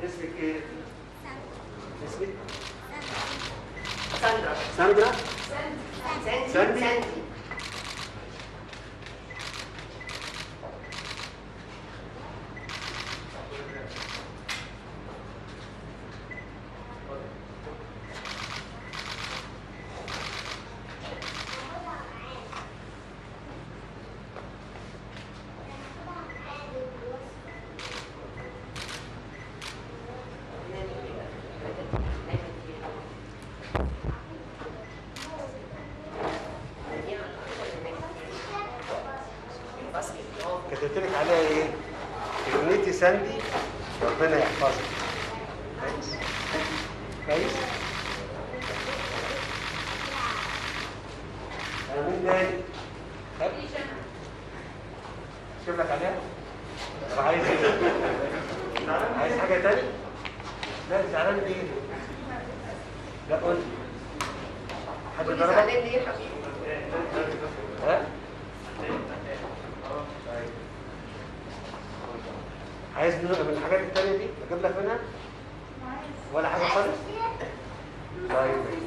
اسمك ايه؟ اسمك ساندرا ساندرا؟ ساندي ساندي؟ ساندي كتبت لك عليها ايه؟ كلمتي ساندي ربنا يحفظك كويس؟ كويس؟ انا مين تاني؟ ها؟ شوف لك عليها؟ طب عايز ايه؟ عايز حاجة تاني؟ لا زعلان ليه؟ لا قول لي. حد قولي ضربك؟ زعلان ليه يا حبيبي ها؟ طيب. عايز من من الحاجات التانية دي اجيب لك منها ولا حاجة خالص طيب